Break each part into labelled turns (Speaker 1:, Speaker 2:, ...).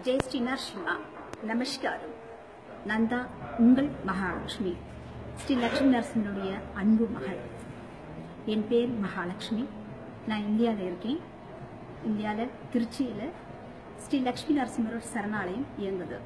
Speaker 1: ஜெய் ஸ்ரீ நரசிம்மா நமஸ்காரம் நான் தான் உங்கள் மகாலட்சுமி ஸ்ரீ லட்சுமி நரசிம்மனுடைய அன்பு மகள் என் பேர் மகாலட்சுமி நான் இந்தியாவில் இருக்கேன் இந்தியாவில் திருச்சியில் ஸ்ரீ லட்சுமி நரசிம்மரோட சரணாலயம் இயங்குது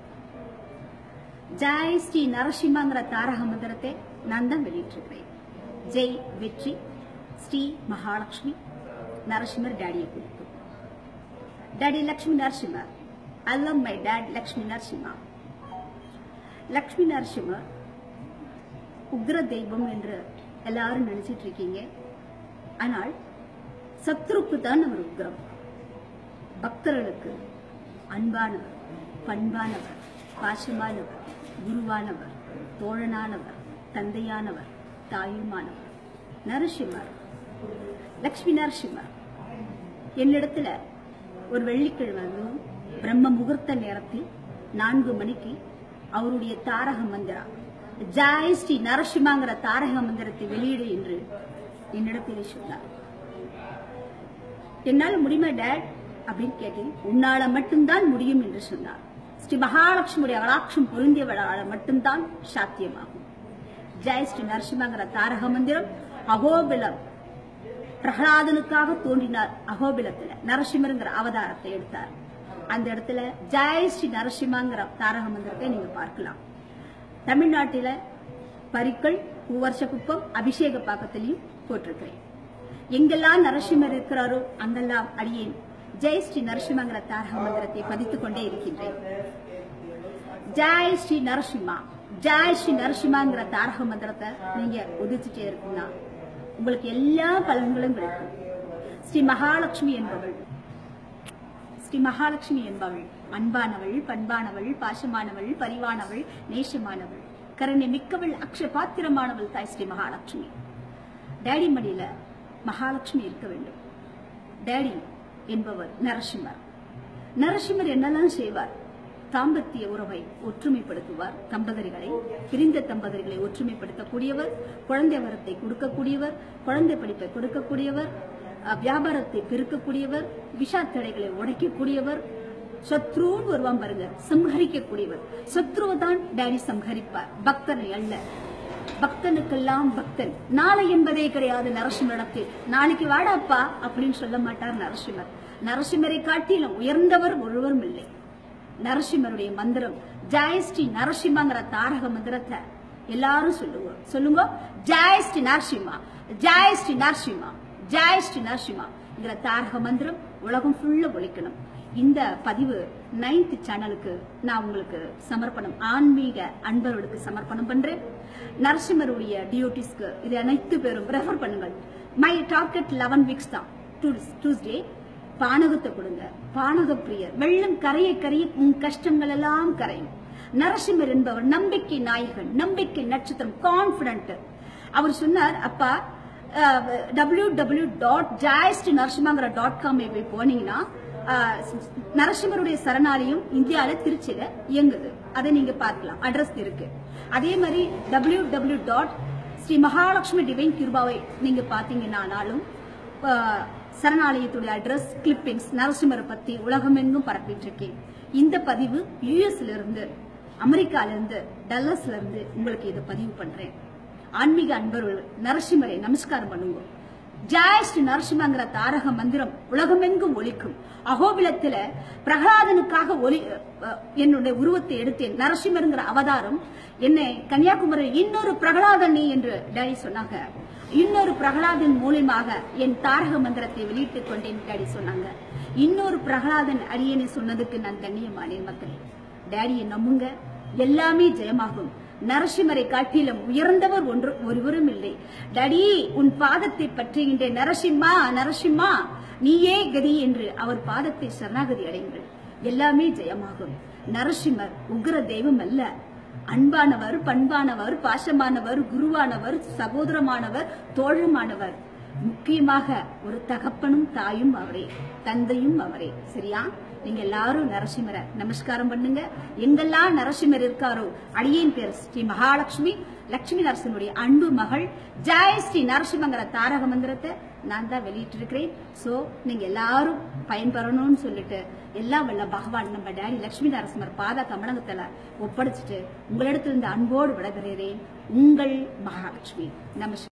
Speaker 1: ஜெய் ஸ்ரீ நரசிம்மாங்கிற தாரக மந்திரத்தை நான் தான் வெளியிட்டிருக்கிறேன் ஜெய் வெற்றி ஸ்ரீ மகாலட்சுமி நரசிம்மர் டேடியை குறித்து daddy Lakshmi Narasimha I love my dad Lakshmi Narasimha Lakshmi Narasimha உக்ர தெய்வம் என்று எல்லாரும் நினைச்சிட்டு இருக்கீங்க ஆனால் சத்ருக்கு தான் அவர் உக்ரம் பக்தர்களுக்கு அன்பானவர் பண்பானவர் பாசமானவர் குருவானவர் தோழனானவர் தந்தையானவர் தாயுமானவர் நரசிம்மர் லக்ஷ்மி நரசிம்மர் என்னிடத்துல ஒரு வெள்ளிக்கிழமை அதுவும் பிரம்ம முகூர்த்த நேரத்தில் நான்கு மணிக்கு அவருடைய தாரக மந்திரா ஜாய் ஸ்ரீ நரசிம்மாங்கிற தாரக மந்திரத்தை வெளியிடு என்று என்னிடத்திலே சொன்னார் என்னால முடியுமா டேட் அப்படின்னு கேட்டேன் உன்னால மட்டும்தான் முடியும் என்று சொன்னார் ஸ்ரீ மகாலட்சுமியுடைய அகலாட்சம் பொருந்தியவளால மட்டும்தான் சாத்தியமாகும் ஜெய் ஸ்ரீ நரசிம்மாங்கிற தாரக மந்திரம் அகோபிலம் பிரகலாதனுக்காக தோன்றினார் அகோபிலத்துல நரசிம்மருங்கிற அவதாரத்தை எடுத்தார் அந்த இடத்துல ஜெய் ஸ்ரீ நரசிம்மாங்கிற தாரக மந்திரத்தை நீங்க பார்க்கலாம் தமிழ்நாட்டில பரிக்கள் பூவர்ஷ குப்பம் அபிஷேக பாக்கத்திலையும் போட்டிருக்கிறேன் எங்கெல்லாம் நரசிம்மர் இருக்கிறாரோ அங்கெல்லாம் அடியேன் ஜெய் ஸ்ரீ நரசிம்மங்கிற தாரக மந்திரத்தை பதித்துக் கொண்டே இருக்கின்றேன் ஜெய் ஸ்ரீ நரசிம்மா ஜெய் ஸ்ரீ நரசிம்மாங்கிற தாரக மந்திரத்தை நீங்க உதிச்சுட்டே இருக்குன்னா உங்களுக்கு எல்லா பலன்களும் கிடைக்கும் ஸ்ரீ மகாலட்சுமி என்பவள் ஸ்ரீ மகாலட்சுமி என்பவள் அன்பானவள் பண்பானவள் பாசமானவள் பரிவானவள் நேசமானவள் கருணை மிக்கவள் அக்ஷ பாத்திரமானவள் தாய் ஸ்ரீ மகாலட்சுமி டேடி மடியில மகாலட்சுமி இருக்க வேண்டும் டேடி என்பவர் நரசிம்மர் நரசிம்மர் என்னெல்லாம் செய்வார் தாம்பத்திய உறவை ஒற்றுமைப்படுத்துவார் தம்பதிகளை பிரிந்த தம்பதிகளை ஒற்றுமைப்படுத்தக்கூடியவர் குழந்தை வரத்தை கொடுக்கக்கூடியவர் குழந்தை படிப்பை கொடுக்கக்கூடியவர் அஹ், வியாபாரத்தை பெருக்கக்கூடியவர் விஷா தடைகளை உடைக்கக்கூடியவர் சத்ருன்னு வருவான் பாருங்க சம்ஹரிக்கக்கூடியவர் சத்ருவை தான் டேடி சம்ஹரிப்பார் பக்தனை அல்ல பக்தனுக்கெல்லாம் பக்தன் நாளை என்பதே கிடையாது நரசிம்மரிடத்தில் நாளைக்கு வாடாப்பா அப்படின்னு சொல்ல மாட்டார் நரசிம்மர் நரசிம்மரை காட்டிலும் உயர்ந்தவர் ஒருவரும் இல்லை நரசிம்மருடைய மந்திரம் ஜெய் ஸ்ரீ நரசிம்மாங்கிற தாரக மந்திரத்தை எல்லாரும் சொல்லுங்க சொல்லுங்க ஜெய் ஸ்ரீ நரசிம்மா ஜெய் ஸ்ரீ நரசிம்மா ஜெய் ஸ்ரீ நரசிம்மாங்கிற தாரக மந்திரம் உலகம் ஃபுல்லா ஒழிக்கணும் இந்த பதிவு நைன்த் சேனலுக்கு நான் உங்களுக்கு சமர்ப்பணம் ஆன்மீக அன்பர்களுக்கு சமர்ப்பணம் பண்றேன் நரசிம்மருடைய டியூட்டிஸ்க்கு இது அனைத்து பேரும் ரெஃபர் பண்ணுங்கள் மை டார்கெட் லெவன் வீக்ஸ் தான் டூஸ்டே பானகத்தை கொடுங்க பானக பிரியர் வெள்ளம் கரைய கரைய உன் கஷ்டங்கள் எல்லாம் கரையும் நரசிம்மர் என்பவர் நம்பிக்கை நாயகன் நம்பிக்கை நட்சத்திரம் கான்பிடன்ட் அவர் சொன்னார் அப்பா டபிள்யூ டபிள்யூ டாட் ஜாய்ஸ்ட் நரசிம்மாங்கிற டாட் காம் போய் போனீங்கன்னா அஹ், நரசிம்மருடைய சரணாலயம் இந்தியால திருச்சியில இயங்குது அதை நீங்க பார்க்கலாம் அட்ரஸ் இருக்கு அதே மாதிரி W W dot Shri Mahalakshmi divine கிருபாவை நீங்க பாத்தீங்கன்னாலும் அஹ், சரணாலயத்துடைய அட்ரஸ் கிளிப்பிங்ஸ் நரசிம்மரை பத்தி உலகமெங்கும் பரப்பிட்டு இருக்கேன் இந்த பதிவு யூஎஸ்ல இருந்து அமெரிக்கால இருந்து டல்லஸ்ல இருந்து உங்களுக்கு இதை பதிவு பண்றேன் ஆன்மீக அன்பர்கள் நரசிம்மரை நமஸ்காரம் பண்ணுங்க ஜெய் ஸ்ரீ நரசிம்மங்கிற தாரக மந்திரம் உலகமெங்கும் ஒலிக்கும் அகோபிலத்துல பிரகலாதனுக்காக ஒலி அஹ், என்னுடைய உருவத்தை எடுத்தேன் நரசிம்மருங்கிற அவதாரம் என்னை கன்னியாகுமரி இன்னொரு பிரகலாதன் நீ என்று டேடி சொன்னாங்க இன்னொரு பிரகலாதன் மூலியமாக என் தாரக மந்திரத்தை வெளியிட்டுக் கொண்டேன் டேடி சொன்னாங்க இன்னொரு பிரகலாதன் அடியேன்னு சொன்னதுக்கு நான் கண்ணியமானேன் மக்களே டேடியை நம்புங்க எல்லாமே ஜெயமாகும் நரசிம்மரை காட்டிலும் உயர்ந்தவர் ஒன்று ஒருவரும் இல்லை டடி உன் பாதத்தை பற்றுகின்ற நரசிம்மா நரசிம்மா நீயே கதி என்று அவர் பாதத்தை சரணாகதி அடையுங்கள் எல்லாமே ஜெயமாகும் நரசிம்மர் உக்ர தெய்வம் அல்ல அன்பானவர் பண்பானவர் பாசமானவர் குருவானவர் சகோதரமானவர் தோழமானவர் முக்கியமாக ஒரு தகப்பனும் தாயும் அவரே தந்தையும் அவரே சரியா நீங்க எல்லாரும் நரசிம்மரை நமஸ்காரம் பண்ணுங்க எங்கெல்லாம் நரசிம்மர் இருக்காரோ அடியேன் பேர் ஸ்ரீ மகாலட்சுமி லட்சுமி நரசிம்மருடைய அன்பு மகள் ஜெய் ஸ்ரீ நரசிம்மங்கிற தாரக மந்திரத்தை நான் தான் வெளியிட்டிருக்கிறேன் சோ நீங்க எல்லாரும் பயன்பெறணும்னு சொல்லிட்டு எல்லாம் வல்ல பகவான் நம்ம டேடி லட்சுமி நரசிம்மர் பாத கமலங்கத்துல ஒப்படைச்சிட்டு உங்களிடத்திலிருந்து அன்போடு விடைபெறுகிறேன் உங்கள் மகாலட்சுமி நமஸ்காரம்